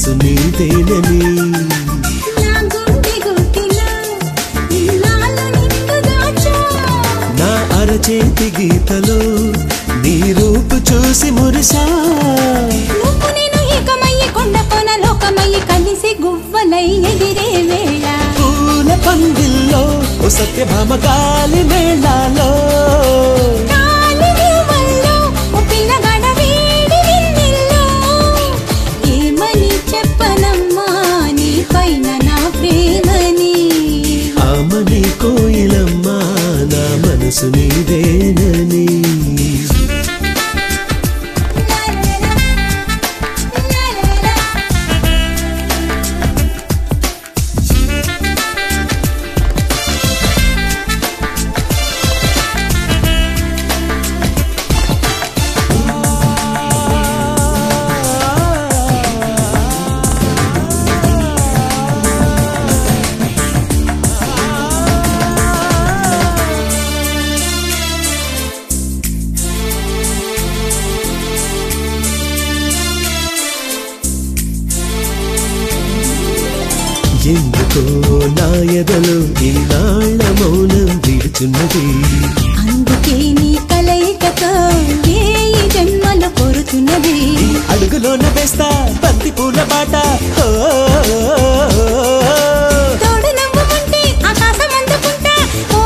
మనసు నీదేనని నా గుండె గుట్టిలో ఇన్నాళ్ళు నిన్ను దాచా నా అరచేతి గీతలో నీ రూపు చూసి మురిసా నువ్వు నేను ఏకమయ్యి కొండ కొన లోకమయ్యి కలిసి గువ్వలై ఎగిరే వేళ పూల పందిల్లో ఓ సత్యభామ గాలి మేళాలో కాలి వ్యూహంలో ఓ పిల్లగాడ వేడి విందిల్లో ఏమని చెప్పనమ్మా నీ పైన నా ప్రేమని ఆమని కోయిలమ్మ నా మనసు నీదేనని ఎందుకో నా ఎదలో ఇన్నాళ్ళ మౌనం విడుచున్నది అందుకే నీ కలయికతో వేయి జన్మలు కోరుతున్నది ఈ అడుగులోన వేస్తా బంతి పూల బాట ఓ, తోడు నవ్వుకుంటే ఆకాశం అందుకుంటా ఓ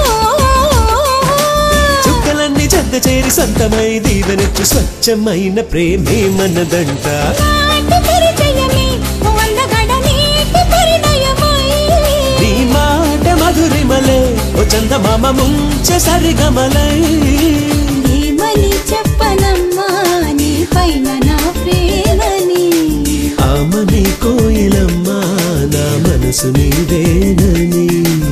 చుక్కలన్నీ చెద్ద చేరి సొంతమై దీవెనొచ్చు స్వచ్ఛమైన ప్రేమే మనదంట నాటి పరిచయమే ఓ అందగడ నీటి పరిణయమై నీ మాట మధురిమలే ఓ చందమామ ముంచె సరిగమలై ఏమని చెప్పనమ్మా నీ పైన నా ప్రేమని ఆమని కోయిలమ్మ నా మనసు నీదేనని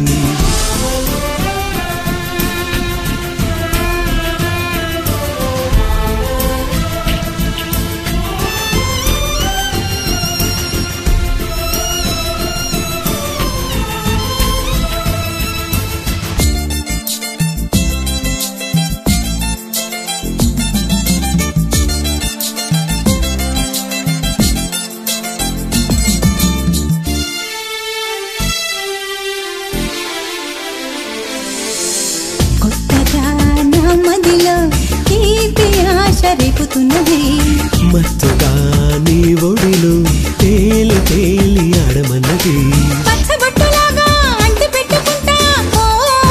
కొత్తగా నా మదిలో తీపి ఆశ రేపుతున్నది మత్తుగా నీ ఒడిలో తేలి తేలి ఆడమన్నది పచ్చబొట్టులాగా అంటి పెట్టుకుంటా ఓ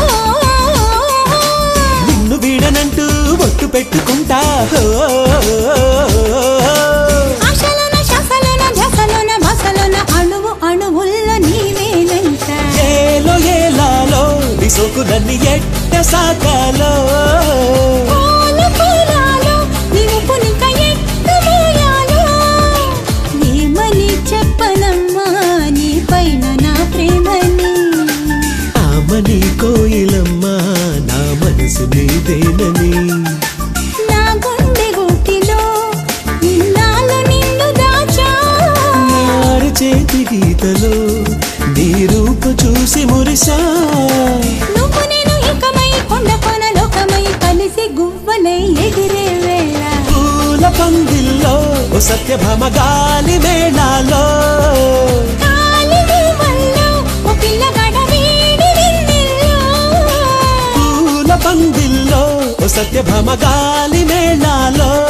నిన్ను వీడనంటూ ఒట్టు పెట్టుకుంటా ఓ, ఆశలోన శ్వాసలోన ధ్యాసలోన భాసలోన అణువు అణువుల్లో నీవేనంట ఏలో ఏలాలో నీ సోకులన్నీ ఎట్ట సాకాలో పూల పూలాలో నీ ఉప్పునింక ఎట్టు మోయాలో ఏమని చెప్పనమ్మా నీ పైన నా ప్రేమని ఆమని కోయిలమ్మ నా మనసు నీదేనని నా గుండె గుట్టిలో ఇన్నాళ్ళు నిన్ను దాచా నారి చేతి గీతలో నీ రూపు చూసి మురిసా నువ్వు నేను ఏకమై కొండ కొన లోకమై కలిసి గువ్వలై ఎగిరే వేళ పూల పందిల్లో ఓ సత్యభామ గాలి మేళాలో కాలి వ్యూహంలో ఓ పిల్లగాడ వేడి విందిల్లో పూల పందిల్లో ఓ సత్యభామ గాలి మేళాలో